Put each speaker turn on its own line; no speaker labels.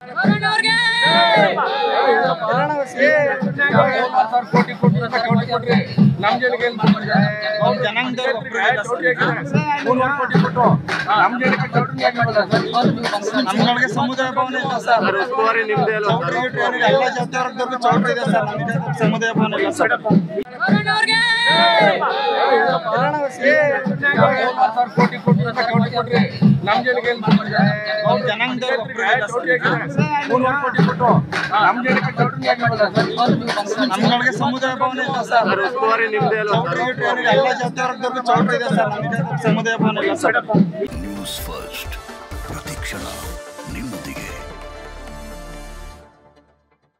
ಕೋಟಿ ಕೋಟಿ ಅಂತ ಕೋಟಿ ಕೊಟ್ರಿ ನಮ್ ಜನಕ್ಕೆ ಏನ್
ಜನಾಂಗದವ್ರು ಒಬ್ರು ಇಲ್ಲ ಸರ್.
ಮೂರ್ನೂರು ಕೋಟಿ ಕೊಟ್ಟು ನಮ್ ಜನಕ್ಕೆ ಚೌಟ್ರಿ ಯಾಕೆ ಮಾಡಲ್ಲ ಸರ್
ನಮ್ಗಳಿಗೆ ಸಮುದಾಯ ಭವನ ಇಲ್ಲ ಸರ್
ಉಸ್ತುವಾರಿ ನಿಮ್ದೇ ಅಲ್ವಾ
ಚೌಟ್ರಿ ಗಿಟ್ರಿ ಏನಿಲ್ಲ. ಎಲ್ಲ ಜಾತಿ ವರ್ಗದವ್ರಿಗೂ ಚೌಟ್ರಿ ಇದೆ ಸರ್ ನಮಗೆ ಸಮುದಾಯ ಭವನ ಇಲ್ಲ ಸರ್
ಕೋಟಿ ಕೋಟಿ ಅಂತ ಕೋಟಿ ಕೊಟ್ರಿ ನಮ್ ಜನಕ್ಕೆ ಏನ್
ಜನಾಂಗದವ್ರು ಒಬ್ರು ಇಲ್ಲ ಸರ್
ಮೂರ್ನೂರು ಕೋಟಿ ಕೊಟ್ಟು ನಮ್ ಜನಕ್ಕೆ ಚೌಟ್ರಿ ಯಾಕೆ ಮಾಡಲ್ಲ ಸರ್
ನಮ್ಗಳಿಗೆ ಸಮುದಾಯ ಭವನ ಇಲ್ಲ ಸರ್
ಉಸ್ತುವಾರಿ ನಿಮ್ದೇ ಅಲ್ವಾ
ಚೌಟ್ರಿ ಗಿಟ್ರಿ ಏನಿಲ್ಲ. ಎಲ್ಲ ಜಾತಿ ವರ್ಗದವ್ರಿಗೂ ಚೌಟ್ರಿ ಇದೆ ಸರ್ ನಮಗೆ ಸಮುದಾಯ ಭವನ ಇಲ್ಲ ಸರ್
ನ್ಯೂಸ್ ಫಸ್ಟ್ ಪ್ರತಿಕ್ಷಣ